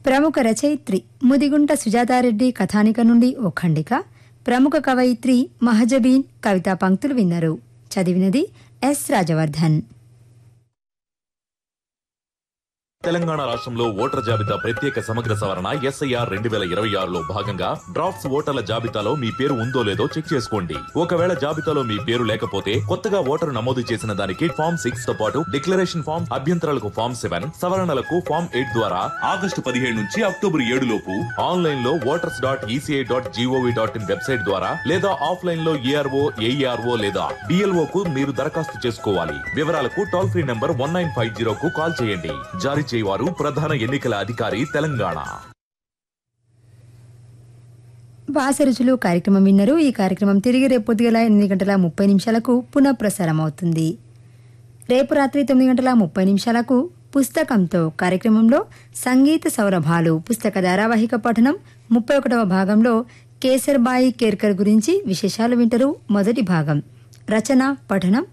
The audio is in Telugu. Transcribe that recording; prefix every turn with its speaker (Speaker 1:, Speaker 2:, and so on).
Speaker 1: ప్రముఖ రచయిత్రి ముదిగుంట సుజాతారెడ్డి కథానిక నుండి ఓ ఖండిక ప్రముఖ కవయిత్రి మహజబీన్ కవితా పంక్తులు విన్నారు చదివినది ఎస్ రాజవర్ధన్
Speaker 2: తెలంగాణ రాష్ట్రంలో ఓటర్ జాబితా ప్రత్యేక సమగ్ర సవరణ ఎస్ఐఆర్ రెండు వేల ఇరవై ఆరులో భాగంగా డ్రాఫ్ట్స్ ఓటర్ల జాబితాలో మీ పేరు ఉందో లేదో చెక్ చేసుకోండి ఒకవేళ జాబితాలో మీ పేరు లేకపోతే కొత్తగా ఓటరు నమోదు చేసిన దానికి ఫామ్ సిక్స్ తో పాటు డిక్లరేషన్ ఫామ్ అభ్యంతరాలకు ఫామ్ సెవెన్ సవరణలకు ఫామ్ ఎయిట్ ద్వారా ఆగస్టు పదిహేడు నుంచి అక్టోబర్ ఏడు లోపు ఆన్లైన్ లో voters dot ECI dot GOV dot in website ద్వారా లేదా ఆఫ్లైన్ లో ఏఆర్ఓ ఏఈఆర్ఓ లేదా డిఎల్ఓ కు మీరు దరఖాస్తు చేసుకోవాలి వివరాలకు toll free number one nine five zero కు కాల్ చేయండి జారీ చేయవారు ప్రధాన ఎన్నికల అధికారి తెలంగాణ
Speaker 1: వాసరుచులు కార్యక్రమం విన్నారు ఈ కార్యక్రమం తిరిగి రేపు పొద్దుగల ఎనిమిది గంటల ముప్పై నిమిషాలకు పునఃప్రసారం అవుతుంది రేపు రాత్రి తొమ్మిది గంటల ముప్పై నిమిషాలకు పుస్తకంతో కార్యక్రమంలో సంగీత సౌరభాలు పుస్తక ధారావాహిక పఠనం ముప్పై ఒకటవ భాగంలో కేసర్బాయి కేర్కర్ గురించి విశేషాలు వింటారు మొదటి భాగం రచన పఠనం